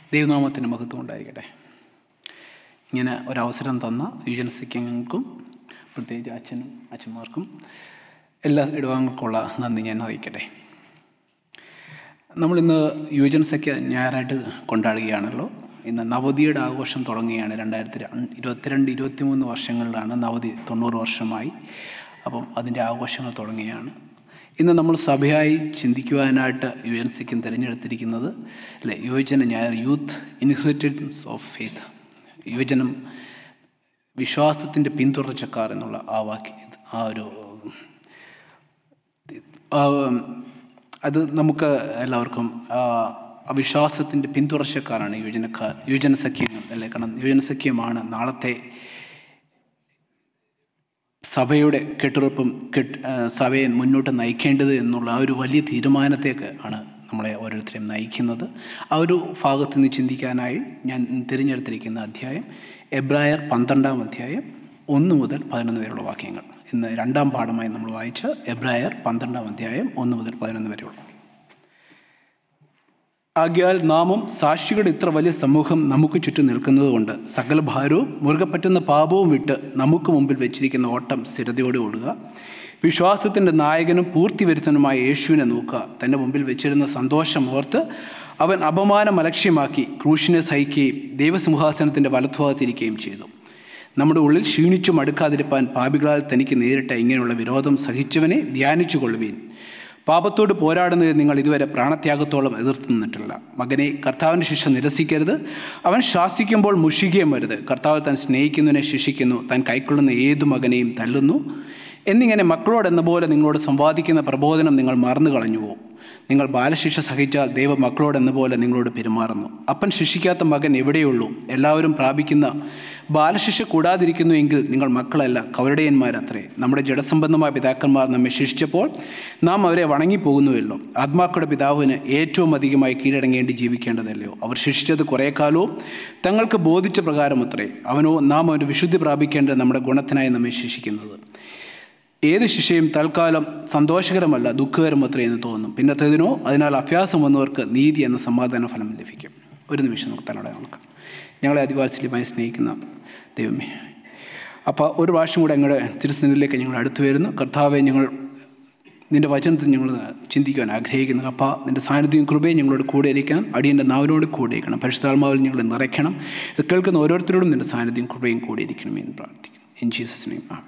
ദൈവനാമത്തിന് മഹത്വം ഉണ്ടായിരിക്കട്ടെ ഇങ്ങനെ ഒരവസരം തന്ന യുജനസിക്കങ്ങൾക്കും പ്രത്യേകിച്ച് അച്ഛനും അച്ഛന്മാർക്കും എല്ലാ ഇടവാങ്ങൾക്കുള്ള നന്ദി ഞാൻ അറിയിക്കട്ടെ നമ്മളിന്ന് യുവജനസഖ്യ ഞായറായിട്ട് കൊണ്ടാടുകയാണല്ലോ ഇന്ന് നവതിയുടെ ആഘോഷം തുടങ്ങുകയാണ് രണ്ടായിരത്തി ഇരുപത്തിരണ്ട് ഇരുപത്തി മൂന്ന് വർഷങ്ങളിലാണ് നവതി തൊണ്ണൂറ് വർഷമായി അപ്പം അതിൻ്റെ ആഘോഷങ്ങൾ തുടങ്ങുകയാണ് ഇന്ന് നമ്മൾ സഭയായി ചിന്തിക്കുവാനായിട്ട് യു എൻ സിക്കും തിരഞ്ഞെടുത്തിരിക്കുന്നത് അല്ലെ യുവജന ഞായർ യൂത്ത് ഇൻഹെറിറ്റൻസ് ഓഫ് ഫെയ്ത്ത് യുവജനം വിശ്വാസത്തിൻ്റെ പിന്തുടർച്ചക്കാർ എന്നുള്ള ആ വാക്യ ആ ഒരു ആ, അത് നമുക്ക് എല്ലാവർക്കും ആ, ആ വിശ്വാസത്തിൻ്റെ പിന്തുടർച്ചക്കാരാണ് യുവജനക്കാർ യുവജനസഖ്യങ്ങൾ അല്ലേ കാരണം യുവജനസഖ്യമാണ് നാളത്തെ സഭയുടെ കെട്ടുറപ്പും കെട്ട് ആ, സഭയെ മുന്നോട്ട് നയിക്കേണ്ടത് എന്നുള്ള ആ ഒരു വലിയ തീരുമാനത്തേക്ക് ആണ് നമ്മളെ ഓരോരുത്തരെയും നയിക്കുന്നത് ആ ഒരു ഭാഗത്ത് നിന്ന് ചിന്തിക്കാനായി ഞാൻ തിരഞ്ഞെടുത്തിരിക്കുന്ന അധ്യായം എബ്രായർ പന്ത്രണ്ടാം അധ്യായം ഒന്ന് മുതൽ പതിനൊന്ന് വരെയുള്ള വാക്യങ്ങൾ ഇന്ന് രണ്ടാം പാഠമായി നമ്മൾ വായിച്ച എബ്രായർ പന്ത്രണ്ടാം അധ്യായം ഒന്ന് മുതൽ പതിനൊന്ന് വരെയുള്ള ആകിയാൽ നാമും സാക്ഷികളുടെ ഇത്ര വലിയ സമൂഹം നമുക്ക് ചുറ്റും നിൽക്കുന്നതുകൊണ്ട് സകല ഭാരവും മുറുകെ പറ്റുന്ന പാപവും വിട്ട് നമുക്ക് മുമ്പിൽ വെച്ചിരിക്കുന്ന ഓട്ടം സ്ഥിരതയോടെ ഓടുക വിശ്വാസത്തിൻ്റെ നായകനും പൂർത്തി വരുത്തനുമായ യേശുവിനെ നോക്കുക തൻ്റെ മുമ്പിൽ വെച്ചിരുന്ന സന്തോഷം ഓർത്ത് അവൻ അപമാനം അലക്ഷ്യമാക്കി ക്രൂശിനെ സഹിക്കുകയും ദൈവസിംഹാസനത്തിൻ്റെ വലത്തുഭാഗത്തിരിക്കുകയും ചെയ്തു നമ്മുടെ ഉള്ളിൽ ക്ഷീണിച്ചു മടുക്കാതിരിപ്പാൻ പാപികളാൽ തനിക്ക് നേരിട്ട ഇങ്ങനെയുള്ള വിരോധം സഹിച്ചവനെ ധ്യാനിച്ചു കൊള്ളുവീൻ പാപത്തോട് പോരാടുന്നത് നിങ്ങൾ ഇതുവരെ പ്രാണത്യാഗത്തോളം എതിർത്ത് നിന്നിട്ടില്ല മകനെ കർത്താവിൻ്റെ ശിക്ഷ നിരസിക്കരുത് അവൻ ശാസിക്കുമ്പോൾ മുഷിക്കുകയും വരുത് കർത്താവ് താൻ സ്നേഹിക്കുന്നതിനെ ശിക്ഷിക്കുന്നു താൻ കൈക്കൊള്ളുന്ന ഏതു മകനെയും തല്ലുന്നു എന്നിങ്ങനെ മക്കളോടെന്ന പോലെ നിങ്ങളോട് സംവാദിക്കുന്ന പ്രബോധനം നിങ്ങൾ മറന്നു കളഞ്ഞുവോ നിങ്ങൾ ബാലശിക്ഷ സഹിച്ചാൽ ദൈവ മക്കളോടെന്ന പോലെ നിങ്ങളോട് പെരുമാറുന്നു അപ്പൻ ശിക്ഷിക്കാത്ത മകൻ എവിടെയുള്ളൂ എല്ലാവരും പ്രാപിക്കുന്ന ബാലശിക്ഷ കൂടാതിരിക്കുന്നു എങ്കിൽ നിങ്ങൾ മക്കളല്ല കവരുടയന്മാരത്രേ നമ്മുടെ ജഡസംബന്ധമായ പിതാക്കന്മാർ നമ്മെ ശിക്ഷിച്ചപ്പോൾ നാം അവരെ വണങ്ങിപ്പോകുന്നുവല്ലോ ആത്മാക്കളുടെ പിതാവിന് ഏറ്റവും അധികമായി കീഴടങ്ങേണ്ടി ജീവിക്കേണ്ടതല്ലയോ അവർ ശിക്ഷിച്ചത് കുറേ കാലവും തങ്ങൾക്ക് ബോധിച്ച പ്രകാരം അത്രേ അവനോ നാം അവൻ്റെ വിശുദ്ധി പ്രാപിക്കേണ്ടത് നമ്മുടെ ഗുണത്തിനായി നമ്മെ ശിക്ഷിക്കുന്നത് ഏത് ശിക്ഷയും തൽക്കാലം സന്തോഷകരമല്ല ദുഃഖകരം അത്രേ എന്ന് തോന്നും പിന്നത്തേതിനോ അതിനാൽ അഭ്യാസം വന്നവർക്ക് നീതി എന്ന സമാധാന ഫലം ലഭിക്കും ഒരു നിമിഷം നമുക്ക് തന്നോടെ നോക്കാം ഞങ്ങളെ അതിവാത്സല്യമായി സ്നേഹിക്കുന്ന ദൈവമേ അപ്പോൾ ഒരു പ്രാവശ്യം കൂടെ ഞങ്ങളുടെ തിരുസന്നിധിയിലേക്ക് ഞങ്ങൾ അടുത്തു വരുന്നു കർത്താവെ ഞങ്ങൾ നിൻ്റെ വചനത്തിൽ ഞങ്ങൾ ചിന്തിക്കുവാൻ ആഗ്രഹിക്കുന്നു അപ്പ നിൻ്റെ സാന്നിധ്യം കൃപയും ഞങ്ങളോട് കൂടെ ഇരിക്കണം അടിയൻ്റെ നാവിനോട് കൂടെ ഇരിക്കണം പരിശുദ്ധാത്മാവിൽ ഞങ്ങൾ നിറയ്ക്കണം ഇത് കേൾക്കുന്ന ഓരോരുത്തരോടും നിൻ്റെ സാന്നിധ്യം കൃപയും കൂടെ ഇരിക്കണം എന്ന് പ്രാർത്ഥിക്കുന്നു ഇൻ ജീസസ് നെയ്മ് ആമേൻ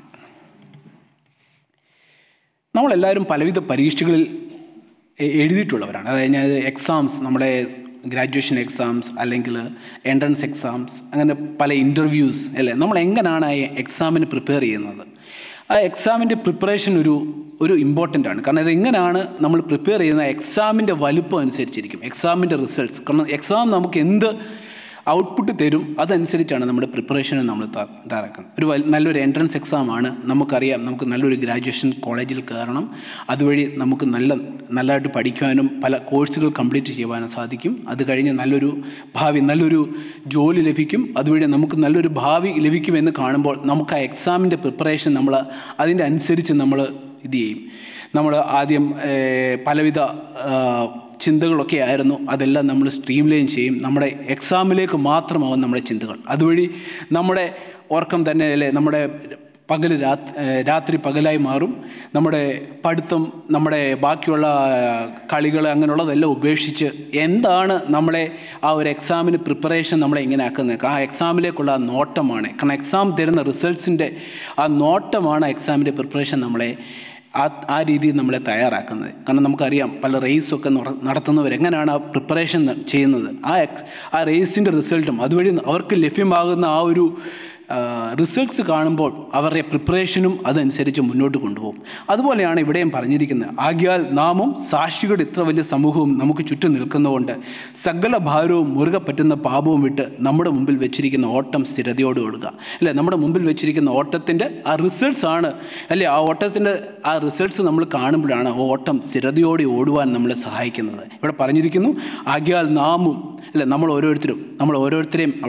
നമ്മളെല്ലാവരും പലവിധ പരീക്ഷകളിൽ എ- എഴുതിയിട്ടുള്ളവരാണ് അതായത് ഞാൻ എക്സാംസ് നമ്മുടെ ഗ്രാജുവേഷൻ എക്സാംസ് അല്ലെങ്കിൽ എൻട്രൻസ് എക്സാംസ് അങ്ങനെ പല ഇൻ്റർവ്യൂസ് അല്ലേ നമ്മൾ എങ്ങനെയാണ് ആ എക്സാമിന് പ്രിപ്പയർ ചെയ്യുന്നത് ആ എക്സാമിൻ്റെ പ്രിപ്പറേഷൻ ഒരു ഒരു ഇമ്പോർട്ടൻ്റ് ആണ് കാരണം അത് എങ്ങനെയാണ് നമ്മൾ പ്രിപ്പയർ ചെയ്യുന്ന എക്സാമിൻ്റെ വലുപ്പം അനുസരിച്ചിരിക്കും എക്സാമിൻ്റെ റിസൾട്ട്സ് കാരണം എക്സാം നമുക്ക് എന്ത് ഔട്ട്പുട്ട് തരും അതനുസരിച്ചാണ് നമ്മുടെ പ്രിപ്പറേഷൻ നമ്മൾ ത- തയ്യാറാക്കുന്നത് ഒരു വൽ- നല്ലൊരു എൻട്രൻസ് എക്സാമാണ് നമുക്കറിയാം നമുക്ക് നല്ലൊരു ഗ്രാജുവേഷൻ കോളേജിൽ കയറണം അതുവഴി നമുക്ക് നല്ല നല്ലതായിട്ട് പഠിക്കുവാനും പല കോഴ്സുകൾ കംപ്ലീറ്റ് ചെയ്യുവാനും സാധിക്കും അത് കഴിഞ്ഞ് നല്ലൊരു ഭാവി നല്ലൊരു ജോലി ലഭിക്കും അതുവഴി നമുക്ക് നല്ലൊരു ഭാവി ലഭിക്കുമെന്ന് കാണുമ്പോൾ നമുക്ക് ആ എക്സാമിൻ്റെ പ്രിപ്പറേഷൻ നമ്മൾ അതിൻ്റെ അനുസരിച്ച് നമ്മൾ ഇത് ചെയ്യും നമ്മൾ ആദ്യം ഏഹ്, പലവിധ ആഹ്, ചിന്തകളൊക്കെ ആയിരുന്നു അതെല്ലാം നമ്മൾ സ്ട്രീം ലൈൻ ചെയ്യും നമ്മുടെ എക്സാമിലേക്ക് മാത്രമാവും നമ്മുടെ ചിന്തകൾ അതുവഴി നമ്മുടെ ഓർക്കം തന്നെ അല്ലേ നമ്മുടെ പകൽ രാത്രി രാത്രി പകലായി മാറും നമ്മുടെ പഠിത്തം നമ്മുടെ ബാക്കിയുള്ള കളികൾ അങ്ങനെയുള്ളതെല്ലാം ഉപേക്ഷിച്ച് എന്താണ് നമ്മളെ ആ ഒരു എക്സാമിന് പ്രിപ്പറേഷൻ നമ്മളെ ഇങ്ങനെ ആക്കുന്നത് ആ എക്സാമിലേക്കുള്ള ആ നോട്ടമാണ് കാരണം എക്സാം തരുന്ന റിസൾട്ട്സിൻ്റെ ആ നോട്ടമാണ് എക്സാമിൻ്റെ പ്രിപ്പറേഷൻ നമ്മളെ ആ ആ രീതിയിൽ നമ്മളെ തയ്യാറാക്കുന്നത് കാരണം നമുക്കറിയാം പല റേസൊക്കെ നടത്തുന്നവർ എങ്ങനെയാണ് ആ പ്രിപ്പറേഷൻ ചെയ്യുന്നത് ആ എക്സ് ആ റേസിൻ്റെ റിസൾട്ടും അതുവഴി അവർക്ക് ലഭ്യമാകുന്ന ആ ഒരു റിസൾട്ട്സ് കാണുമ്പോൾ അവരുടെ പ്രിപ്പറേഷനും അതനുസരിച്ച് മുന്നോട്ട് കൊണ്ടുപോകും അതുപോലെയാണ് ഇവിടെയും പറഞ്ഞിരിക്കുന്നത് ആകിയാൽ നാമും സാക്ഷികളുടെ ഇത്ര വലിയ സമൂഹവും നമുക്ക് ചുറ്റും നിൽക്കുന്നതുകൊണ്ട് സകല ഭാരവും മുറുകെ പറ്റുന്ന പാപവും വിട്ട് നമ്മുടെ മുമ്പിൽ വെച്ചിരിക്കുന്ന ഓട്ടം സ്ഥിരതയോട് ഓടുക അല്ലേ നമ്മുടെ മുമ്പിൽ വെച്ചിരിക്കുന്ന ഓട്ടത്തിൻ്റെ ആ റിസൾട്ട്സ് ആണ് അല്ലേ ആ ഓട്ടത്തിൻ്റെ ആ റിസൾട്ട്സ് നമ്മൾ കാണുമ്പോഴാണ് ആ ഓട്ടം സ്ഥിരതയോടെ ഓടുവാൻ നമ്മളെ സഹായിക്കുന്നത് ഇവിടെ പറഞ്ഞിരിക്കുന്നു ആകിയാൽ നാമും അല്ലേ നമ്മൾ ഓരോരുത്തരും നമ്മൾ ഓരോരുത്തരെയും അവിടെ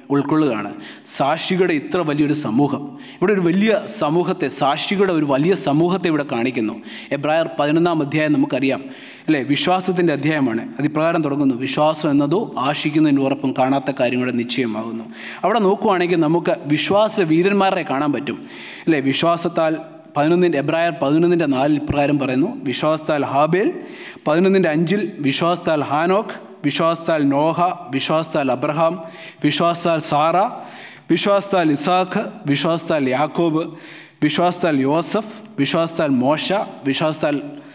ഉൾക്കൊള്ളുകയാണ് സാക്ഷികളുടെ ഇത്ര വലിയൊരു സമൂഹം ഇവിടെ ഒരു വലിയ സമൂഹത്തെ സാക്ഷികളുടെ ഒരു വലിയ സമൂഹത്തെ ഇവിടെ കാണിക്കുന്നു എബ്രായർ പതിനൊന്നാം അധ്യായം നമുക്കറിയാം അല്ലേ വിശ്വാസത്തിൻ്റെ അധ്യായമാണ് അത് ഇപ്രകാരം തുടങ്ങുന്നു വിശ്വാസം എന്നതോ ആശിക്കുന്നതിന് ഉറപ്പും കാണാത്ത കാര്യങ്ങളുടെ നിശ്ചയമാകുന്നു അവിടെ നോക്കുവാണെങ്കിൽ നമുക്ക് വിശ്വാസ വീരന്മാരെ കാണാൻ പറ്റും അല്ലേ വിശ്വാസത്താൽ പതിനൊന്നിൻ്റെ എബ്രായർ പതിനൊന്നിൻ്റെ നാലിൽ ഇപ്രകാരം പറയുന്നു വിശ്വാസത്താൽ ഹാബേൽ പതിനൊന്നിൻ്റെ അഞ്ചിൽ വിശ്വാസത്താൽ ഹാനോക്ക് വിശ്വാസത്താൽ നോഹ വിശ്വാസത്താൽ അബ്രഹാം വിശ്വാസത്താൽ സാറ വിശ്വാസത്താൽ ഇസാഖ് വിശ്വാസത്താൽ യാക്കോബ് വിശ്വാസത്താൽ യോസഫ് വിശ്വാസത്താൽ മോശ വിശ്വാസത്താൽ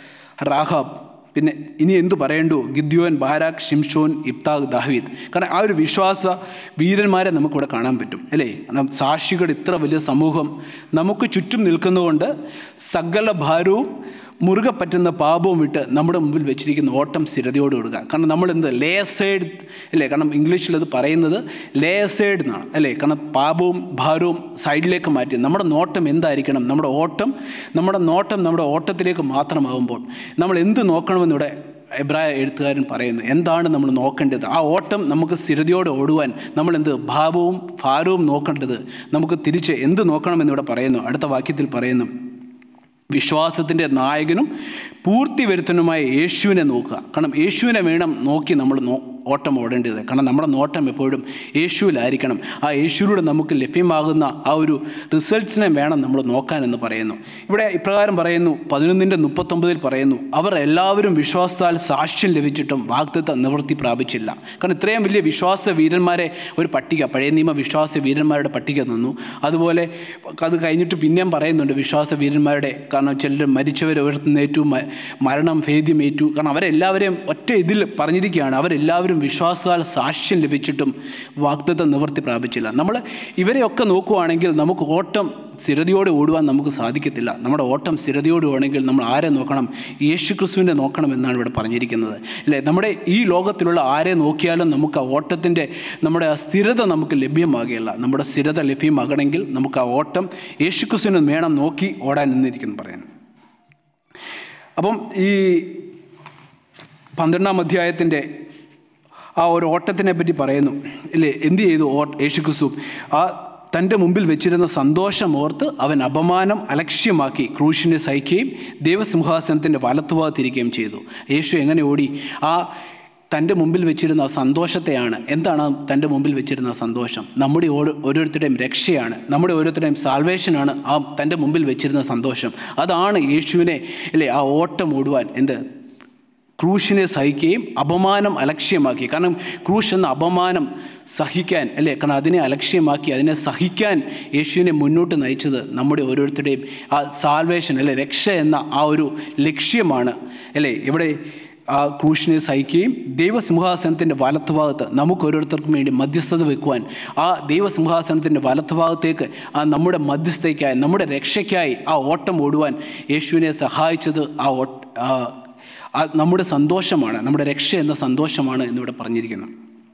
റാഹാബ് പിന്നെ ഇനി എന്തു പറയേണ്ടു ഗിദ്യോൻ ബാരാഖ് ഷിംഷോൻ ഇബ്താഖ് ദാഹീദ് കാരണം ആ ഒരു വിശ്വാസ വീരന്മാരെ നമുക്കിവിടെ കാണാൻ പറ്റും അല്ലേ കാരണം സാക്ഷികളുടെ ഇത്ര വലിയ സമൂഹം നമുക്ക് ചുറ്റും നിൽക്കുന്നതുകൊണ്ട് സകല ഭാരവും മുറുകെ പറ്റുന്ന പാപവും വിട്ട് നമ്മുടെ മുമ്പിൽ വെച്ചിരിക്കുന്ന ഓട്ടം സ്ഥിരതയോട് വിടുക കാരണം നമ്മൾ എന്ത് ലേസൈഡ് അല്ലേ കാരണം ഇംഗ്ലീഷിൽ അത് പറയുന്നത് ലേസൈഡ് എന്നാണ് അല്ലേ കാരണം പാപവും ഭാരവും സൈഡിലേക്ക് മാറ്റി നമ്മുടെ നോട്ടം എന്തായിരിക്കണം നമ്മുടെ ഓട്ടം നമ്മുടെ നോട്ടം നമ്മുടെ ഓട്ടത്തിലേക്ക് മാത്രമാകുമ്പോൾ നമ്മൾ എന്ത് നോക്കണമെന്ന് ഇവിടെ എബ്രായ എഴുത്തുകാരൻ പറയുന്നു എന്താണ് നമ്മൾ നോക്കേണ്ടത് ആ ഓട്ടം നമുക്ക് സ്ഥിരതയോടെ ഓടുവാൻ നമ്മൾ എന്ത് ഭാവവും ഭാരവും നോക്കേണ്ടത് നമുക്ക് തിരിച്ച് എന്ത് നോക്കണമെന്നിവിടെ പറയുന്നു അടുത്ത വാക്യത്തിൽ പറയുന്നു വിശ്വാസത്തിൻ്റെ നായകനും പൂർത്തി വരുത്തനുമായ യേശുവിനെ നോക്കുക കാരണം യേശുവിനെ വേണം നോക്കി നമ്മൾ നോ ഓട്ടം ഓടേണ്ടത് കാരണം നമ്മുടെ നോട്ടം എപ്പോഴും യേശുവിലായിരിക്കണം ആ യേശുവിലൂടെ നമുക്ക് ലഭ്യമാകുന്ന ആ ഒരു റിസൾട്ട്സിനെ വേണം നമ്മൾ നോക്കാൻ എന്ന് പറയുന്നു ഇവിടെ ഇപ്രകാരം പറയുന്നു പതിനൊന്നിൻ്റെ മുപ്പത്തൊമ്പതിൽ പറയുന്നു അവർ എല്ലാവരും വിശ്വാസത്താൽ സാക്ഷ്യം ലഭിച്ചിട്ടും വാഗ്ദത്ത നിവൃത്തി പ്രാപിച്ചില്ല കാരണം ഇത്രയും വലിയ വിശ്വാസ വീരന്മാരെ ഒരു പട്ടിക പഴയ നിയമ വിശ്വാസ വീരന്മാരുടെ പട്ടിക തന്നു അതുപോലെ അത് കഴിഞ്ഞിട്ട് പിന്നെയും പറയുന്നുണ്ട് വിശ്വാസ വീരന്മാരുടെ കാരണം ചിലർ മരിച്ചവർ ഉയർത്തുന്നേറ്റു മ- മരണം ഭേദ്യമേറ്റു കാരണം അവരെല്ലാവരെയും ഒറ്റ ഇതിൽ പറഞ്ഞിരിക്കുകയാണ് അവരെല്ലാവരും വിശ്വാസത്താൽ സാക്ഷ്യം ലഭിച്ചിട്ടും വാഗ്ദത്ത നിവൃത്തി പ്രാപിച്ചില്ല നമ്മൾ ഇവരെയൊക്കെ നോക്കുവാണെങ്കിൽ നമുക്ക് ഓട്ടം സ്ഥിരതയോടെ ഓടുവാൻ നമുക്ക് സാധിക്കത്തില്ല നമ്മുടെ ഓട്ടം സ്ഥിരതയോടെ ഓടണമെങ്കിൽ നമ്മൾ ആരെ നോക്കണം യേശു ക്രിസ്തുവിനെ നോക്കണം എന്നാണ് ഇവിടെ പറഞ്ഞിരിക്കുന്നത് അല്ലേ നമ്മുടെ ഈ ലോകത്തിലുള്ള ആരെ നോക്കിയാലും നമുക്ക് ആ ഓട്ടത്തിൻ്റെ നമ്മുടെ ആ സ്ഥിരത നമുക്ക് ലഭ്യമാകുകയില്ല നമ്മുടെ സ്ഥിരത ലഭ്യമാകണമെങ്കിൽ നമുക്ക് ആ ഓട്ടം യേശു ക്രിസ്തുവിനെ വേണം നോക്കി ഓടാൻ നിന്നിരിക്കുന്നു പറയുന്നു അപ്പം ഈ പന്ത്രണ്ടാം അധ്യായത്തിൻ്റെ ആ ഒരു ഓട്ടത്തിനെ പറ്റി പറയുന്നു ഇല്ലേ എന്ത് ചെയ്തു ഓ യേശു ക്രിസ്തു ആ തൻ്റെ മുമ്പിൽ വെച്ചിരുന്ന സന്തോഷം ഓർത്ത് അവൻ അപമാനം അലക്ഷ്യമാക്കി ക്രൂശിനെ സഹിക്കുകയും ദൈവസിംഹാസനത്തിൻ്റെ വലത്തുഭാഗത്തിരിക്കുകയും ചെയ്തു യേശു എങ്ങനെ ഓടി ആ തൻ്റെ മുമ്പിൽ വെച്ചിരുന്ന ആ സന്തോഷത്തെയാണ് എന്താണ് ആ തൻ്റെ മുമ്പിൽ വെച്ചിരുന്ന ആ സന്തോഷം നമ്മുടെ ഓരോ ഓരോരുത്തരുടെയും രക്ഷയാണ് നമ്മുടെ ഓരോരുത്തരുടെയും സാൽവേഷനാണ് ആ തൻ്റെ മുമ്പിൽ വെച്ചിരുന്ന സന്തോഷം അതാണ് യേശുവിനെ അല്ലേ ആ ഓട്ടം ഓടുവാൻ എന്ത് ക്രൂശിനെ സഹിക്കുകയും അപമാനം അലക്ഷ്യമാക്കി കാരണം ക്രൂശ് എന്ന അപമാനം സഹിക്കാൻ അല്ലേ കാരണം അതിനെ അലക്ഷ്യമാക്കി അതിനെ സഹിക്കാൻ യേശുവിനെ മുന്നോട്ട് നയിച്ചത് നമ്മുടെ ഓരോരുത്തരുടെയും ആ സാൽവേഷൻ അല്ലെ രക്ഷ എന്ന ആ ഒരു ലക്ഷ്യമാണ് അല്ലേ ഇവിടെ ആ ക്രൂശിനെ സഹിക്കുകയും ദൈവസിംഹാസനത്തിൻ്റെ വലത്തുഭാഗത്ത് നമുക്ക് ഓരോരുത്തർക്കും വേണ്ടി മധ്യസ്ഥത വെക്കുവാൻ ആ ദൈവസിംഹാസനത്തിൻ്റെ വലത്തുഭാഗത്തേക്ക് ആ നമ്മുടെ മധ്യസ്ഥയ്ക്കായി നമ്മുടെ രക്ഷയ്ക്കായി ആ ഓട്ടം ഓടുവാൻ യേശുവിനെ സഹായിച്ചത് ആ ഓട്ട ആ ആ നമ്മുടെ സന്തോഷമാണ് നമ്മുടെ രക്ഷ എന്ന സന്തോഷമാണ് എന്നിവിടെ പറഞ്ഞിരിക്കുന്നത്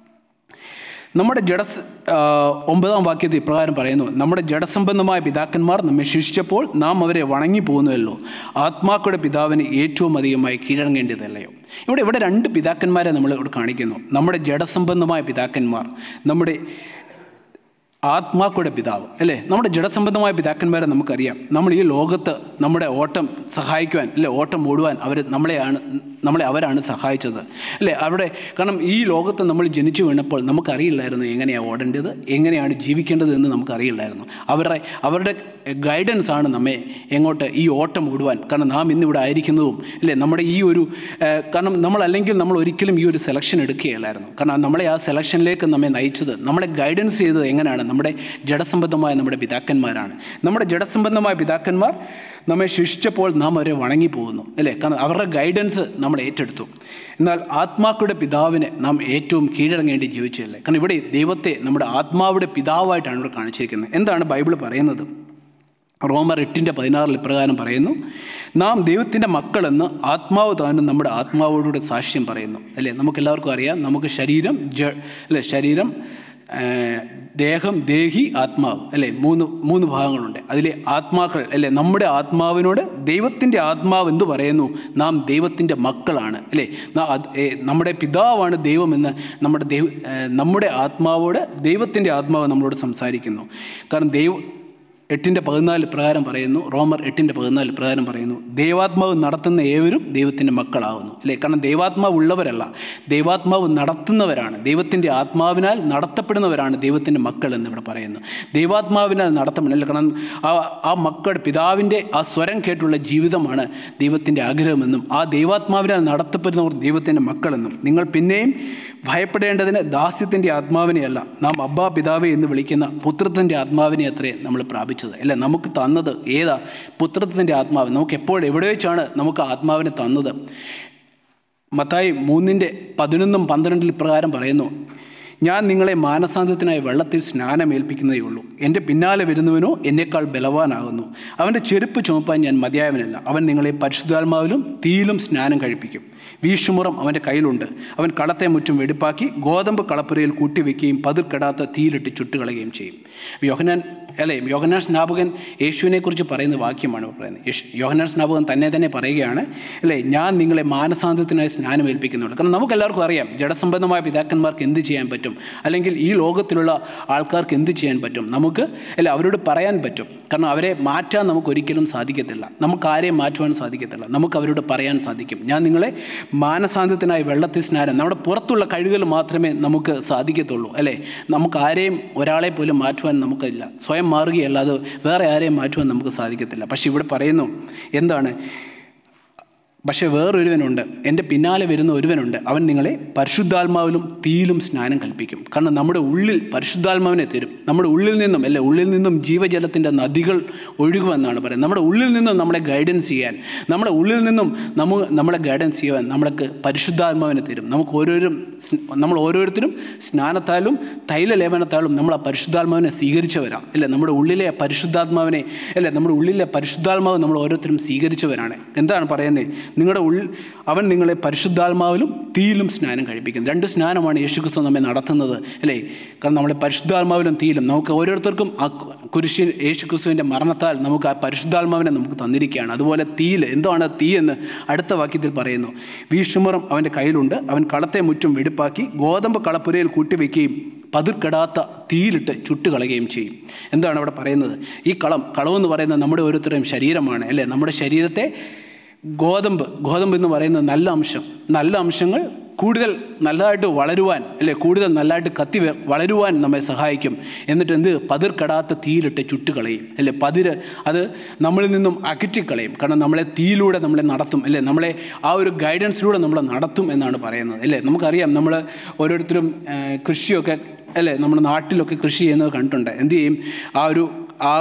നമ്മുടെ ജഡ ഒമ്പതാം വാക്യത്തിൽ ഇപ്രകാരം പറയുന്നു നമ്മുടെ ജഡസംബന്ധമായ പിതാക്കന്മാർ നമ്മെ ശിക്ഷിച്ചപ്പോൾ നാം അവരെ വണങ്ങി പോകുന്നുവല്ലോ ആത്മാക്കളുടെ പിതാവിന് ഏറ്റവും അധികമായി കീഴടങ്ങേണ്ടതല്ലയോ ഇവിടെ ഇവിടെ രണ്ട് പിതാക്കന്മാരെ നമ്മൾ ഇവിടെ കാണിക്കുന്നു നമ്മുടെ ജഡസംബന്ധമായ പിതാക്കന്മാർ നമ്മുടെ ആത്മാക്കളുടെ പിതാവ് അല്ലേ നമ്മുടെ ജഡസംബന്ധമായ പിതാക്കന്മാരെ നമുക്കറിയാം നമ്മൾ ഈ ലോകത്ത് നമ്മുടെ ഓട്ടം സഹായിക്കുവാൻ അല്ലേ ഓട്ടം ഓടുവാൻ അവർ നമ്മളെയാണ് നമ്മളെ അവരാണ് സഹായിച്ചത് അല്ലേ അവിടെ കാരണം ഈ ലോകത്ത് നമ്മൾ ജനിച്ചു വീണപ്പോൾ നമുക്കറിയില്ലായിരുന്നു എങ്ങനെയാണ് ഓടേണ്ടത് എങ്ങനെയാണ് ജീവിക്കേണ്ടത് എന്ന് നമുക്കറിയില്ലായിരുന്നു അവരുടെ അവരുടെ ഗൈഡൻസ് ആണ് നമ്മെ എങ്ങോട്ട് ഈ ഓട്ടം ഓടുവാൻ കാരണം നാം ഇന്നിവിടെ ആയിരിക്കുന്നതും അല്ലേ നമ്മുടെ ഈ ഒരു ഏഹ്, കാരണം നമ്മൾ അല്ലെങ്കിൽ നമ്മൾ ഒരിക്കലും ഈ ഒരു സെലക്ഷൻ എടുക്കുകയില്ലായിരുന്നു കാരണം നമ്മളെ ആ സെലക്ഷനിലേക്ക് നമ്മെ നയിച്ചത് നമ്മളെ ഗൈഡൻസ് ചെയ്തത് എങ്ങനെയാണ് നമ്മുടെ ജഡസംബന്ധമായ നമ്മുടെ പിതാക്കന്മാരാണ് നമ്മുടെ ജഡസംബന്ധമായ പിതാക്കന്മാർ നമ്മെ ശിക്ഷിച്ചപ്പോൾ നാം അവരെ വണങ്ങിപ്പോകുന്നു അല്ലേ കാരണം അവരുടെ ഗൈഡൻസ് നമ്മൾ ഏറ്റെടുത്തു എന്നാൽ ആത്മാക്കളുടെ പിതാവിനെ നാം ഏറ്റവും കീഴടങ്ങേണ്ടി ജീവിച്ചതല്ലേ കാരണം ഇവിടെ ദൈവത്തെ നമ്മുടെ ആത്മാവുടെ പിതാവായിട്ടാണ് ഇവിടെ കാണിച്ചിരിക്കുന്നത് എന്താണ് ബൈബിൾ പറയുന്നത് റോമർ എട്ടിൻ്റെ പതിനാറിൽ ഇപ്രകാരം പറയുന്നു നാം ദൈവത്തിൻ്റെ മക്കളെന്ന് ആത്മാവ് താനും നമ്മുടെ ആത്മാവോടുകൂടെ സാക്ഷ്യം പറയുന്നു അല്ലേ നമുക്കെല്ലാവർക്കും അറിയാം നമുക്ക് ശരീരം ജ അല്ലേ ശരീരം ഏഹ്, ദേഹം ദേഹി ആത്മാവ് അല്ലേ മൂന്ന് മൂന്ന് ഭാഗങ്ങളുണ്ട് അതിലെ ആത്മാക്കൾ അല്ലേ നമ്മുടെ ആത്മാവിനോട് ദൈവത്തിൻ്റെ ആത്മാവ് എന്ത് പറയുന്നു നാം ദൈവത്തിൻ്റെ മക്കളാണ് അല്ലേ നാ- അത് ഏ- നമ്മുടെ പിതാവാണ് ദൈവമെന്ന് നമ്മുടെ ദൈവ ഏഹ്, നമ്മുടെ ആത്മാവോട് ദൈവത്തിൻ്റെ ആത്മാവ് നമ്മളോട് സംസാരിക്കുന്നു കാരണം ദൈവ എട്ടിൻ്റെ പതിനാല് പ്രകാരം പറയുന്നു റോമർ എട്ടിൻ്റെ പതിനാല് പ്രകാരം പറയുന്നു ദൈവാത്മാവ് നടത്തുന്ന ഏവരും ദൈവത്തിൻ്റെ മക്കളാകുന്നു അല്ലേ കാരണം ദൈവാത്മാവ് ഉള്ളവരല്ല ദൈവാത്മാവ് നടത്തുന്നവരാണ് ദൈവത്തിൻ്റെ ആത്മാവിനാൽ നടത്തപ്പെടുന്നവരാണ് ദൈവത്തിൻ്റെ മക്കൾ എന്ന് ഇവിടെ പറയുന്നു ദൈവാത്മാവിനാൽ നടത്തപ്പെടുന്ന അല്ലേ കാരണം ആ ആ മക്കളുടെ പിതാവിൻ്റെ ആ സ്വരം കേട്ടുള്ള ജീവിതമാണ് ദൈവത്തിൻ്റെ ആഗ്രഹമെന്നും ആ ദൈവാത്മാവിനാൽ നടത്തപ്പെടുന്നവർ ദൈവത്തിൻ്റെ മക്കളെന്നും നിങ്ങൾ പിന്നെയും ഭയപ്പെടേണ്ടതിന് ദാസ്യത്തിൻ്റെ ആത്മാവിനെയല്ല നാം അബ്ബാ പിതാവെ എന്ന് വിളിക്കുന്ന പുത്രത്തിൻ്റെ ആത്മാവിനെ അത്രേ നമ്മൾ പ്രാപിച്ചത് അല്ലേ നമുക്ക് തന്നത് ഏതാ പുത്രത്തിൻ്റെ ആത്മാവ് നമുക്ക് എപ്പോൾ എവിടെ വെച്ചാണ് നമുക്ക് ആത്മാവിനെ തന്നത് മത്തായി മൂന്നിൻ്റെ പതിനൊന്നും പന്ത്രണ്ടിൽ പ്രകാരം പറയുന്നു ഞാൻ നിങ്ങളെ മാനസാന്തത്തിനായി വെള്ളത്തിൽ സ്നാനമേൽപ്പിക്കുന്നതേ ഉള്ളൂ എൻ്റെ പിന്നാലെ വരുന്നവനോ എന്നേക്കാൾ ബലവാനാകുന്നു അവൻ്റെ ചെരുപ്പ് ചുമപ്പാൻ ഞാൻ മതിയായവനല്ല അവൻ നിങ്ങളെ പരിശുദ്ധാത്മാവിലും തീയിലും സ്നാനം കഴിപ്പിക്കും വീശുമുറം അവൻ്റെ കയ്യിലുണ്ട് അവൻ കളത്തെ മുറ്റും വെടിപ്പാക്കി ഗോതമ്പ് കളപ്പുരയിൽ കൂട്ടിവെക്കുകയും പതിർക്കെടാത്ത തീയിലിട്ട് ചുട്ടുകളയുകയും ചെയ്യും യോഹനാൻ അല്ലേ യോഹനാൻ സ്നാപകൻ യേശുവിനെക്കുറിച്ച് പറയുന്ന വാക്യമാണ് ഇവിടെ പറയുന്നത് യേശു യോഹനാൻ സ്നാപകൻ തന്നെ തന്നെ പറയുകയാണ് അല്ലേ ഞാൻ നിങ്ങളെ മാനസാന്തത്തിനായി സ്നാനം ഏൽപ്പിക്കുന്നുള്ളൂ കാരണം നമുക്കെല്ലാവർക്കും അറിയാം ജഡസംബന്ധമായ പിതാക്കന്മാർക്ക് എന്ത് ചെയ്യാൻ പറ്റും അല്ലെങ്കിൽ ഈ ലോകത്തിലുള്ള ആൾക്കാർക്ക് എന്ത് ചെയ്യാൻ പറ്റും നമുക്ക് അല്ല അവരോട് പറയാൻ പറ്റും കാരണം അവരെ മാറ്റാൻ നമുക്ക് ഒരിക്കലും സാധിക്കത്തില്ല നമുക്ക് ആരെയും മാറ്റുവാൻ സാധിക്കത്തില്ല നമുക്ക് അവരോട് പറയാൻ സാധിക്കും ഞാൻ നിങ്ങളെ മാനസാന്തത്തിനായി വെള്ളത്തിൽ സ്നാനം നമ്മുടെ പുറത്തുള്ള കഴിവുകൾ മാത്രമേ നമുക്ക് സാധിക്കത്തുള്ളൂ അല്ലേ നമുക്ക് ആരെയും ഒരാളെ പോലും മാറ്റുവാൻ നമുക്കില്ല സ്വയം മാറുകയല്ലാതെ വേറെ ആരെയും മാറ്റുവാൻ നമുക്ക് സാധിക്കത്തില്ല പക്ഷെ ഇവിടെ പറയുന്നു എന്താണ് പക്ഷേ വേറൊരുവനുണ്ട് എൻ്റെ പിന്നാലെ വരുന്ന ഒരുവനുണ്ട് അവൻ നിങ്ങളെ പരിശുദ്ധാത്മാവിലും തീയിലും സ്നാനം കൽപ്പിക്കും കാരണം നമ്മുടെ ഉള്ളിൽ പരിശുദ്ധാത്മാവിനെ തരും നമ്മുടെ ഉള്ളിൽ നിന്നും അല്ലെ ഉള്ളിൽ നിന്നും ജീവജലത്തിൻ്റെ നദികൾ ഒഴുകുമെന്നാണ് പറയുന്നത് നമ്മുടെ ഉള്ളിൽ നിന്നും നമ്മളെ ഗൈഡൻസ് ചെയ്യാൻ നമ്മുടെ ഉള്ളിൽ നിന്നും നമ്മ നമ്മളെ ഗൈഡൻസ് ചെയ്യാൻ നമ്മൾക്ക് പരിശുദ്ധാത്മാവിനെ തരും നമുക്ക് ഓരോരും സ്- നമ്മൾ ഓരോരുത്തരും സ്നാനത്താലും തൈലലേപനത്താലും നമ്മൾ ആ പരിശുദ്ധാത്മാവിനെ സ്വീകരിച്ചവരാണ് അല്ലേ നമ്മുടെ ഉള്ളിലെ പരിശുദ്ധാത്മാവിനെ അല്ലേ നമ്മുടെ ഉള്ളിലെ പരിശുദ്ധാത്മാവ് നമ്മൾ ഓരോരുത്തരും സ്വീകരിച്ചവരാണ് എന്താണ് പറയുന്നത് നിങ്ങളുടെ ഉള്ളിൽ അവൻ നിങ്ങളെ പരിശുദ്ധാത്മാവിലും തീയിലും സ്നാനം കഴിപ്പിക്കും രണ്ട് സ്നാനമാണ് യേശുക്രിസ്തു നമ്മെ നടത്തുന്നത് അല്ലേ കാരണം നമ്മളെ പരിശുദ്ധാത്മാവിലും തീയിലും നമുക്ക് ഓരോരുത്തർക്കും ആ കുരിശി യേശുക്രിസ്തുവിൻ്റെ മരണത്താൽ നമുക്ക് ആ പരിശുദ്ധാത്മാവിനെ നമുക്ക് തന്നിരിക്കുകയാണ് അതുപോലെ തീയിൽ എന്താണ് തീ എന്ന് അടുത്ത വാക്യത്തിൽ പറയുന്നു വീഷുമുറം അവൻ്റെ കയ്യിലുണ്ട് അവൻ കളത്തെ മുറ്റും വെടിപ്പാക്കി ഗോതമ്പ് കളപ്പുരയിൽ കൂട്ടിവെക്കുകയും പതിർക്കെടാത്ത തീയിലിട്ട് ചുട്ടുകളയുകയും ചെയ്യും എന്താണ് അവിടെ പറയുന്നത് ഈ കളം കളമെന്ന് പറയുന്നത് നമ്മുടെ ഓരോരുത്തരുടെയും ശരീരമാണ് അല്ലേ നമ്മുടെ ശരീരത്തെ ഗോതമ്പ് ഗോതമ്പ് എന്ന് പറയുന്നത് നല്ല അംശം നല്ല അംശങ്ങൾ കൂടുതൽ നല്ലതായിട്ട് വളരുവാൻ അല്ലേ കൂടുതൽ നല്ലതായിട്ട് കത്തി വ- വളരുവാൻ നമ്മെ സഹായിക്കും എന്നിട്ട് എന്ത് പതിർക്കെടാത്ത തീയിലിട്ട് ചുട്ടുകളയും അല്ലേ പതിര് അത് നമ്മളിൽ നിന്നും അകറ്റിക്കളയും കാരണം നമ്മളെ തീയിലൂടെ നമ്മളെ നടത്തും അല്ലേ നമ്മളെ ആ ഒരു ഗൈഡൻസിലൂടെ നമ്മളെ നടത്തും എന്നാണ് പറയുന്നത് അല്ലേ നമുക്കറിയാം നമ്മൾ ഓരോരുത്തരും ആ, കൃഷിയൊക്കെ അല്ലേ നമ്മുടെ നാട്ടിലൊക്കെ കൃഷി ചെയ്യുന്നത് കണ്ടിട്ടുണ്ട് എന്ത് ചെയ്യും ആ ഒരു ആ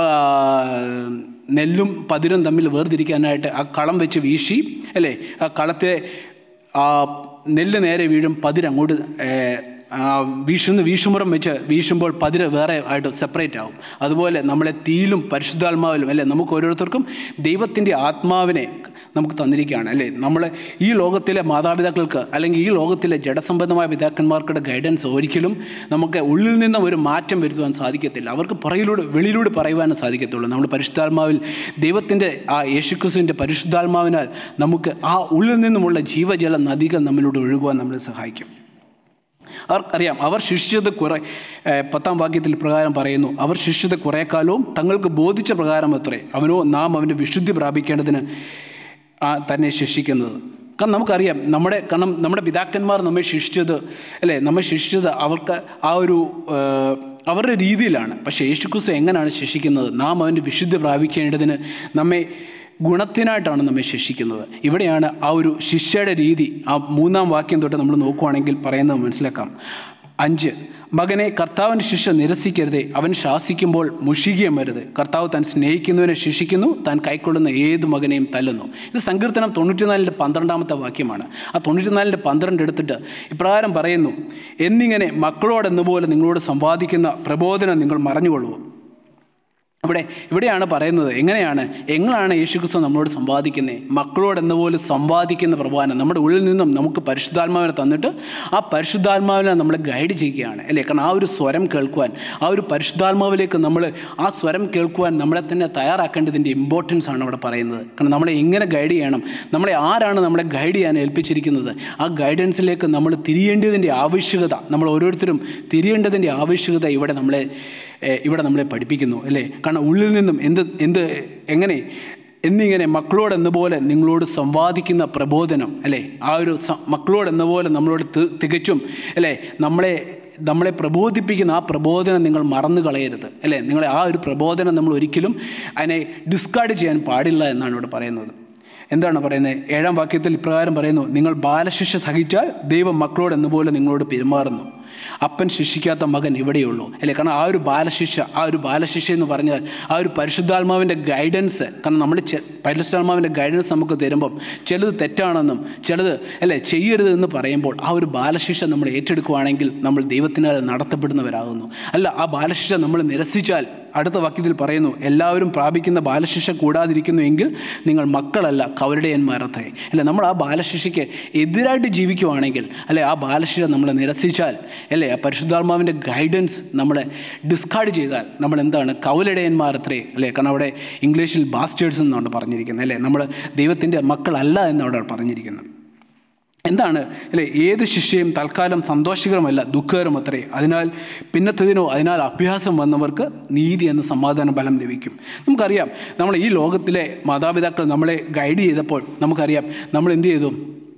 നെല്ലും പതിരും തമ്മിൽ വേർതിരിക്കാനായിട്ട് ആ കളം വെച്ച് വീശി അല്ലേ ആ കളത്തെ ആ നെല്ല് നേരെ വീഴും പതിരങ്ങോട്ട് ഏഹ്, ആ വീശുന്ന വീശുമുറം വെച്ച് വീശുമ്പോൾ പതിര് വേറെ ആയിട്ട് സെപ്പറേറ്റ് ആവും അതുപോലെ നമ്മളെ തീയിലും പരിശുദ്ധാത്മാവിലും അല്ലേ നമുക്ക് ഓരോരുത്തർക്കും ദൈവത്തിൻ്റെ ആത്മാവിനെ നമുക്ക് തന്നിരിക്കുകയാണ് അല്ലേ നമ്മൾ ഈ ലോകത്തിലെ മാതാപിതാക്കൾക്ക് അല്ലെങ്കിൽ ഈ ലോകത്തിലെ ജഡസംബന്ധമായ പിതാക്കന്മാർക്കുടെ ഗൈഡൻസ് ഒരിക്കലും നമുക്ക് ഉള്ളിൽ നിന്ന് ഒരു മാറ്റം വരുത്തുവാൻ സാധിക്കത്തില്ല അവർക്ക് പുറകിലൂടെ വെളിയിലൂടെ പറയുവാനും സാധിക്കത്തുള്ളൂ നമ്മൾ പരിശുദ്ധാത്മാവിൽ ദൈവത്തിൻ്റെ ആ യേശുക്രിസ്തുവിൻ്റെ പരിശുദ്ധാത്മാവിനാൽ നമുക്ക് ആ ഉള്ളിൽ നിന്നുമുള്ള ജീവജല നദികൾ നമ്മിലൂടെ ഒഴുകുവാൻ നമ്മളെ സഹായിക്കും അവർക്കറിയാം അവർ ശിക്ഷിച്ചത് കുറെ ഏഹ്, പത്താം വാക്യത്തിൽ പ്രകാരം പറയുന്നു അവർ ശിക്ഷിച്ചത് കുറേ കാലവും തങ്ങൾക്ക് ബോധിച്ച പ്രകാരം അത്രേ അവനോ നാം അവൻ്റെ വിശുദ്ധി പ്രാപിക്കേണ്ടതിന് ആ തന്നെ ശിക്ഷിക്കുന്നത് കാരണം നമുക്കറിയാം നമ്മുടെ കാരണം നമ്മുടെ പിതാക്കന്മാർ നമ്മെ ശിക്ഷിച്ചത് അല്ലേ നമ്മെ ശിക്ഷിച്ചത് അവർക്ക് ആ ഒരു ഏഹ്, അവരുടെ രീതിയിലാണ് പക്ഷേ യേശുക്രിസ്തു എങ്ങനെയാണ് ശിക്ഷിക്കുന്നത് നാം അവൻ്റെ വിശുദ്ധി പ്രാപിക്കേണ്ടതിന് നമ്മെ ഗുണത്തിനായിട്ടാണ് നമ്മെ ശിക്ഷിക്കുന്നത് ഇവിടെയാണ് ആ ഒരു ശിക്ഷയുടെ രീതി ആ മൂന്നാം വാക്യം തൊട്ട് നമ്മൾ നോക്കുവാണെങ്കിൽ പറയുന്നത് മനസ്സിലാക്കാം അഞ്ച് മകനെ കർത്താവിൻ്റെ ശിക്ഷ നിരസിക്കരുതേ അവൻ ശാസിക്കുമ്പോൾ മുഷികയും വരുത് കർത്താവ് താൻ സ്നേഹിക്കുന്നവനെ ശിക്ഷിക്കുന്നു താൻ കൈക്കൊള്ളുന്ന ഏത് മകനെയും തല്ലുന്നു ഇത് സങ്കീർത്തനം തൊണ്ണൂറ്റിനാലിൻ്റെ പന്ത്രണ്ടാമത്തെ വാക്യമാണ് ആ തൊണ്ണൂറ്റിനാലിൻ്റെ പന്ത്രണ്ട് എടുത്തിട്ട് ഇപ്രകാരം പറയുന്നു എന്നിങ്ങനെ മക്കളോടെന്നപോലെ നിങ്ങളോട് സമ്പാദിക്കുന്ന പ്രബോധനം നിങ്ങൾ മറഞ്ഞുകൊള്ളുക ഇവിടെ ഇവിടെയാണ് പറയുന്നത് എങ്ങനെയാണ് എങ്ങനെയാണ് യേശുക്രിസ്തു നമ്മളോട് സംവാദിക്കുന്നത് മക്കളോട് എന്ന പോലെ സംവാദിക്കുന്ന പ്രഭാനം നമ്മുടെ ഉള്ളിൽ നിന്നും നമുക്ക് പരിശുദ്ധാത്മാവിനെ തന്നിട്ട് ആ പരിശുദ്ധാത്മാവിനെ നമ്മളെ ഗൈഡ് ചെയ്യുകയാണ് അല്ലേ കാരണം ആ ഒരു സ്വരം കേൾക്കുവാൻ ആ ഒരു പരിശുദ്ധാത്മാവിലേക്ക് നമ്മൾ ആ സ്വരം കേൾക്കുവാൻ നമ്മളെ തന്നെ തയ്യാറാക്കേണ്ടതിൻ്റെ ഇമ്പോർട്ടൻസ് ആണ് ഇവിടെ പറയുന്നത് കാരണം നമ്മളെ എങ്ങനെ ഗൈഡ് ചെയ്യണം നമ്മളെ ആരാണ് നമ്മളെ ഗൈഡ് ചെയ്യാൻ ഏൽപ്പിച്ചിരിക്കുന്നത് ആ ഗൈഡൻസിലേക്ക് നമ്മൾ തിരിയേണ്ടതിൻ്റെ ആവശ്യകത നമ്മൾ ഓരോരുത്തരും തിരിയേണ്ടതിൻ്റെ ആവശ്യകത ഇവിടെ നമ്മളെ ഏഹ് ഇവിടെ നമ്മളെ പഠിപ്പിക്കുന്നു അല്ലേ കാരണം ഉള്ളിൽ നിന്നും എന്ത് എന്ത് എങ്ങനെ എന്നിങ്ങനെ മക്കളോട് എന്ന പോലെ നിങ്ങളോട് സംവാദിക്കുന്ന പ്രബോധനം അല്ലേ ആ ഒരു സ- മക്കളോട് എന്ന പോലെ നമ്മളോട് തി- തികച്ചും അല്ലേ നമ്മളെ നമ്മളെ പ്രബോധിപ്പിക്കുന്ന ആ പ്രബോധനം നിങ്ങൾ മറന്നു കളയരുത് അല്ലേ നിങ്ങളെ ആ ഒരു പ്രബോധനം നമ്മൾ ഒരിക്കലും അതിനെ ഡിസ്കാർഡ് ചെയ്യാൻ പാടില്ല എന്നാണ് ഇവിടെ പറയുന്നത് എന്താണ് പറയുന്നത് ഏഴാം വാക്യത്തിൽ ഇപ്രകാരം പറയുന്നു നിങ്ങൾ ബാലശിക്ഷ സഹിച്ചാൽ ദൈവം മക്കളോട് എന്നപോലെ നിങ്ങളോട് പെരുമാറുന്നു അപ്പൻ ശിക്ഷിക്കാത്ത മകൻ ഇവിടെയുള്ളൂ അല്ലേ കാരണം ആ ഒരു ബാലശിക്ഷ ആ ഒരു ബാലശിക്ഷ എന്ന് പറഞ്ഞാൽ ആ ഒരു പരിശുദ്ധാത്മാവിൻ്റെ ഗൈഡൻസ് കാരണം നമ്മൾ ചെ- പരിശുദ്ധാത്മാവിൻ്റെ ഗൈഡൻസ് നമുക്ക് തരുമ്പം ചിലത് തെറ്റാണെന്നും ചിലത് അല്ലേ ചെയ്യരുത് എന്ന് പറയുമ്പോൾ ആ ഒരു ബാലശിക്ഷ നമ്മൾ ഏറ്റെടുക്കുകയാണെങ്കിൽ നമ്മൾ ദൈവത്തിനാൽ നടത്തപ്പെടുന്നവരാകുന്നു അല്ല ആ ബാലശിക്ഷ നമ്മൾ നിരസിച്ചാൽ അടുത്ത വാക്യത്തിൽ പറയുന്നു എല്ലാവരും പ്രാപിക്കുന്ന ബാലശിക്ഷ കൂടാതിരിക്കുന്നു എങ്കിൽ നിങ്ങൾ മക്കളല്ല കവരുടെയന്മാരത്രേ അല്ലെ നമ്മൾ ആ ബാലശിക്ഷയ്ക്ക് എതിരായിട്ട് ജീവിക്കുവാണെങ്കിൽ അല്ലെ ആ ബാലശിക്ഷ നമ്മൾ നിരസിച്ചാൽ അല്ലേ ആ പരിശുദ്ധാത്മാവിൻ്റെ ഗൈഡൻസ് നമ്മളെ ഡിസ്കാർഡ് ചെയ്താൽ നമ്മൾ എന്താണ് കൗലടയന്മാരത്രേ അല്ലേ കാരണം അവിടെ ഇംഗ്ലീഷിൽ ബാസ്റ്റേഴ്സ് എന്നാണ് പറഞ്ഞിരിക്കുന്നത് അല്ലേ നമ്മൾ ദൈവത്തിൻ്റെ മക്കളല്ല എന്നവിടെ പറഞ്ഞിരിക്കുന്നത് എന്താണ് അല്ലേ ഏത് ശിക്ഷയും തൽക്കാലം സന്തോഷകരമല്ല ദുഃഖകരം അത്രേ അതിനാൽ പിന്നത്തതിനോ അതിനാൽ അഭ്യാസം വന്നവർക്ക് നീതി എന്ന സമാധാന ഫലം ലഭിക്കും നമുക്കറിയാം നമ്മൾ ഈ ലോകത്തിലെ മാതാപിതാക്കൾ നമ്മളെ ഗൈഡ് ചെയ്തപ്പോൾ നമുക്കറിയാം നമ്മൾ എന്ത് ചെയ്തു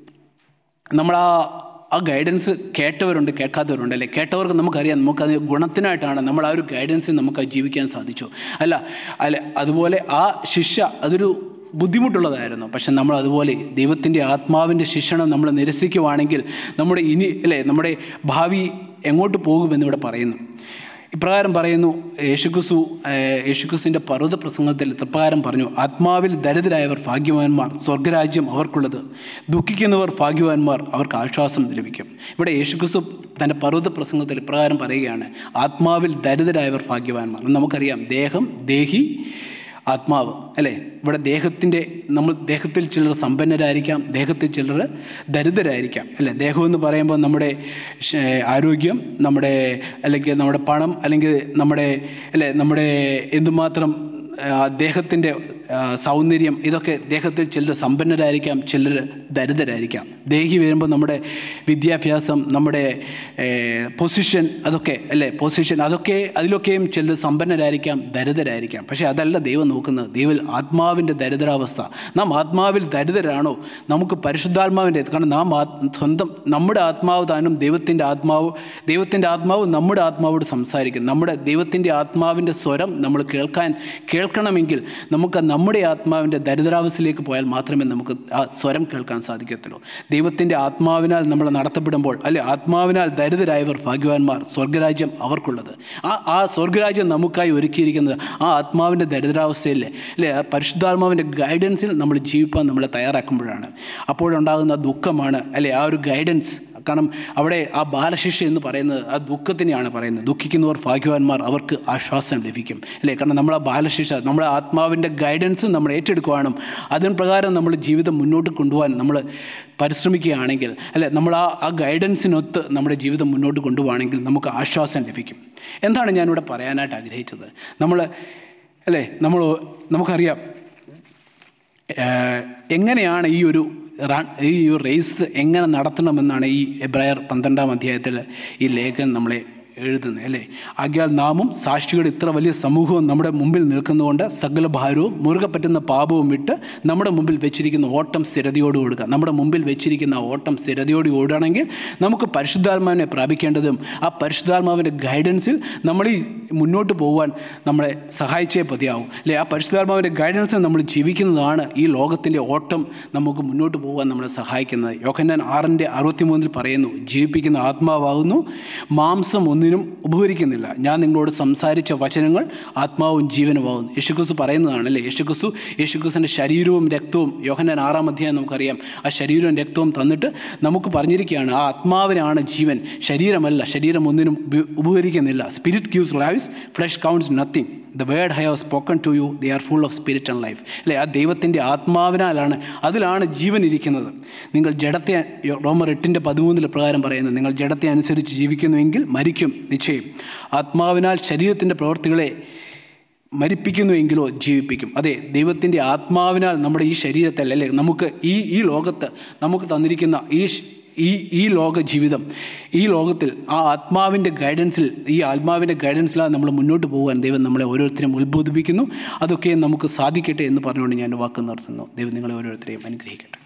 നമ്മൾ ആ ആ ഗൈഡൻസ് കേട്ടവരുണ്ട് കേൾക്കാത്തവരുണ്ട് അല്ലേ കേട്ടവർക്ക് നമുക്കറിയാം നമുക്കത് ഗുണത്തിനായിട്ടാണ് നമ്മൾ ആ ഒരു ഗൈഡൻസിൽ നമുക്ക് ജീവിക്കാൻ സാധിച്ചു അല്ല അല്ല അതുപോലെ ആ ശിക്ഷ അതൊരു ബുദ്ധിമുട്ടുള്ളതായിരുന്നു പക്ഷെ നമ്മൾ അതുപോലെ ദൈവത്തിൻ്റെ ആത്മാവിൻ്റെ ശിക്ഷണം നമ്മൾ നിരസിക്കുവാണെങ്കിൽ നമ്മുടെ ഇനി അല്ലേ നമ്മുടെ ഭാവി എങ്ങോട്ട് പോകുമെന്നിവിടെ പറയുന്നു ഇപ്രകാരം പറയുന്നു യേശുക്രിസ്തു ഏഹ്, യേശുക്രിസ്തുവിൻ്റെ പർവ്വത പ്രസംഗത്തിൽ ഇപ്രകാരം പറഞ്ഞു ആത്മാവിൽ ദരിദ്രരായവർ ഭാഗ്യവാന്മാർ സ്വർഗരാജ്യം അവർക്കുള്ളത് ദുഃഖിക്കുന്നവർ ഭാഗ്യവാന്മാർ അവർക്ക് ആശ്വാസം ലഭിക്കും ഇവിടെ യേശുക്രിസ്തു തൻ്റെ പർവ്വത പ്രസംഗത്തിൽ ഇപ്രകാരം പറയുകയാണ് ആത്മാവിൽ ദരിദ്രരായവർ ഭാഗ്യവാന്മാർ നമുക്കറിയാം ദേഹം ദേഹി ആത്മാവ് അല്ലേ ഇവിടെ ദേഹത്തിൻ്റെ നമ്മൾ ദേഹത്തിൽ ചിലർ സമ്പന്നരായിരിക്കാം ദേഹത്തിൽ ചിലർ ദരിദ്രരായിരിക്കാം അല്ലേ ദേഹം എന്ന് പറയുമ്പോൾ നമ്മുടെ ശ- ആരോഗ്യം നമ്മുടെ അല്ലെങ്കിൽ നമ്മുടെ പണം അല്ലെങ്കിൽ നമ്മുടെ അല്ലേ നമ്മുടെ എന്തുമാത്രം ആ, ദേഹത്തിൻ്റെ ആ, സൗന്ദര്യം ഇതൊക്കെ ദേഹത്തിൽ ചിലർ സമ്പന്നരായിരിക്കാം ചിലർ ദരിദ്രരായിരിക്കാം ദേഹി വരുമ്പോൾ നമ്മുടെ വിദ്യാഭ്യാസം നമ്മുടെ പൊസിഷൻ അതൊക്കെ അല്ലേ പൊസിഷൻ അതൊക്കെ അതിലൊക്കെയും ചിലർ സമ്പന്നരായിരിക്കാം ദരിദ്രരായിരിക്കാം പക്ഷേ അതല്ല ദൈവം നോക്കുന്നത് ദൈവം ആത്മാവിൻ്റെ ദരിദ്രാവസ്ഥ നാം ആത്മാവിൽ ദരിദ്രരാണോ നമുക്ക് പരിശുദ്ധാത്മാവിൻ്റെ കാരണം നാം ആത് സ്വന്തം നമ്മുടെ ആത്മാവ് താനും ദൈവത്തിൻ്റെ ആത്മാവ് ദൈവത്തിൻ്റെ ആത്മാവ് നമ്മുടെ ആത്മാവോട് സംസാരിക്കും നമ്മുടെ ദൈവത്തിൻ്റെ ആത്മാവിൻ്റെ സ്വരം നമ്മൾ കേൾക്കാൻ കേൾക്കണമെങ്കിൽ നമുക്ക് നമ്മുടെ ആത്മാവിൻ്റെ ദരിദ്രാവസ്ഥയിലേക്ക് പോയാൽ മാത്രമേ നമുക്ക് ആ സ്വരം കേൾക്കാൻ സാധിക്കത്തുള്ളൂ ദൈവത്തിൻ്റെ ആത്മാവിനാൽ നമ്മൾ നടത്തപ്പെടുമ്പോൾ അല്ലെ ആത്മാവിനാൽ ദരിദ്രരായവർ ഭാഗ്യവാന്മാർ സ്വർഗരാജ്യം അവർക്കുള്ളത് ആ ആ സ്വർഗരാജ്യം നമുക്കായി ഒരുക്കിയിരിക്കുന്നത് ആ ആത്മാവിൻ്റെ ദരിദ്രാവസ്ഥയിൽ അല്ലെ ആ പരിശുദ്ധാത്മാവിൻ്റെ ഗൈഡൻസിൽ നമ്മൾ ജീവിപ്പാൻ നമ്മളെ തയ്യാറാക്കുമ്പോഴാണ് അപ്പോഴുണ്ടാകുന്ന ദുഃഖമാണ് അല്ലെ ആ ഒരു ഗൈഡൻസ് കാരണം അവിടെ ആ ബാലശിക്ഷ എന്ന് പറയുന്നത് ആ ദുഃഖത്തിനെയാണ് പറയുന്നത് ദുഃഖിക്കുന്നവർ ഭാഗ്യവാന്മാർ അവർക്ക് ആശ്വാസം ലഭിക്കും അല്ലേ കാരണം നമ്മൾ ആ ബാലശിക്ഷ നമ്മുടെ ആത്മാവിൻ്റെ ഗൈഡൻസ് നമ്മൾ ഏറ്റെടുക്കുവാനും അതിന് പ്രകാരം നമ്മൾ ജീവിതം മുന്നോട്ട് കൊണ്ടുപോകാൻ നമ്മൾ പരിശ്രമിക്കുകയാണെങ്കിൽ അല്ലെ നമ്മൾ ആ ആ ഗൈഡൻസിനൊത്ത് നമ്മുടെ ജീവിതം മുന്നോട്ട് കൊണ്ടുപോകുകയാണെങ്കിൽ നമുക്ക് ആശ്വാസം ലഭിക്കും എന്താണ് ഞാനിവിടെ പറയാനായിട്ട് ആഗ്രഹിച്ചത് നമ്മൾ അല്ലേ നമ്മൾ നമുക്കറിയാം ഏഹ് എങ്ങനെയാണ് ഈ ഒരു റൺ ഈ ഒരു റേസ് എങ്ങനെ നടത്തണമെന്നാണ് ഈ എബ്രായർ പന്ത്രണ്ടാം അധ്യായത്തിൽ ഈ ലേഖനം നമ്മളെ എഴുതുന്നത് അല്ലേ ആകിയാൽ നാമും സാക്ഷികളുടെ ഇത്ര വലിയ സമൂഹവും നമ്മുടെ മുമ്പിൽ നിൽക്കുന്നതുകൊണ്ട് സകല ഭാരവും മുറുകെ പറ്റുന്ന പാപവും വിട്ട് നമ്മുടെ മുമ്പിൽ വെച്ചിരിക്കുന്ന ഓട്ടം സ്ഥിരതയോട് കൊടുക്കുക നമ്മുടെ മുമ്പിൽ വെച്ചിരിക്കുന്ന ആ ഓട്ടം സ്ഥിരതയോട് ഓടുകയാണെങ്കിൽ നമുക്ക് പരിശുദ്ധാത്മാവിനെ പ്രാപിക്കേണ്ടതും ആ പരിശുദ്ധാത്മാവിൻ്റെ ഗൈഡൻസിൽ നമ്മൾ ഈ മുന്നോട്ട് പോകുവാൻ നമ്മളെ സഹായിച്ചേ പതിയാവും അല്ലേ ആ പരിശുദ്ധാത്മാവിൻ്റെ ഗൈഡൻസിൽ നമ്മൾ ജീവിക്കുന്നതാണ് ഈ ലോകത്തിൻ്റെ ഓട്ടം നമുക്ക് മുന്നോട്ട് പോകാൻ നമ്മളെ സഹായിക്കുന്നത് യോഹന്നാൻ ആറിൻ്റെ അറുപത്തിമൂന്നിൽ പറയുന്നു ജീവിപ്പിക്കുന്ന ആത്മാവാകുന്നു മാംസം ഒന്നിനും ഉപകരിക്കുന്നില്ല ഞാൻ നിങ്ങളോട് സംസാരിച്ച വചനങ്ങൾ ആത്മാവും ജീവനുമാകുന്നു യേശുക്രിസ്തു പറയുന്നതാണ് അല്ലേ യേശുക്രിസ്തു യേശുക്രിസ്തുവിൻ്റെ ശരീരവും രക്തവും യോഹന്നാൻ ആറാം അധ്യായം നമുക്കറിയാം ആ ശരീരവും രക്തവും തന്നിട്ട് നമുക്ക് പറഞ്ഞിരിക്കുകയാണ് ആ ആത്മാവിനാണ് ജീവൻ ശരീരമല്ല ശരീരം ഒന്നിനും ഉപ- ഉപകരിക്കുന്നില്ല spirit gives life lives flesh counts nothing the word I have spoken to you they are full of spirit and life അല്ലേ ആ ദൈവത്തിൻ്റെ ആത്മാവിനാലാണ് അതിലാണ് ജീവൻ ഇരിക്കുന്നത് നിങ്ങൾ ജഡത്തെ റോമർ എട്ടിൻ്റെ പതിമൂന്നിൽ പ്രകാരം പറയുന്നത് നിങ്ങൾ ജഡത്തെ അനുസരിച്ച് ജീവിക്കുന്നുവെങ്കിൽ മരിക്കും നിശ്ചയം ആത്മാവിനാൽ ശരീരത്തിൻ്റെ പ്രവർത്തികളെ മരിപ്പിക്കുന്നുവെങ്കിലോ ജീവിപ്പിക്കും അതെ ദൈവത്തിൻ്റെ ആത്മാവിനാൽ നമ്മുടെ ഈ ശരീരത്തെ അല്ലേ നമുക്ക് ഈ ഈ ലോകത്ത് നമുക്ക് തന്നിരിക്കുന്ന ഈ ഷ്- ഈ ഈ ലോക ജീവിതം ഈ ലോകത്തിൽ ആ ആത്മാവിൻ്റെ ഗൈഡൻസിൽ ഈ ആത്മാവിൻ്റെ ഗൈഡൻസിലാണ് നമ്മൾ മുന്നോട്ട് പോകാൻ ദൈവം നമ്മളെ ഓരോരുത്തരെയും ഉത്ബോധിപ്പിക്കുന്നു അതൊക്കെ നമുക്ക് സാധിക്കട്ടെ എന്ന് പറഞ്ഞുകൊണ്ട് ഞാൻ വാക്ക് നിർത്തുന്നു ദൈവം നിങ്ങളെ ഓരോരുത്തരെയും അനുഗ്രഹിക്കട്ടെ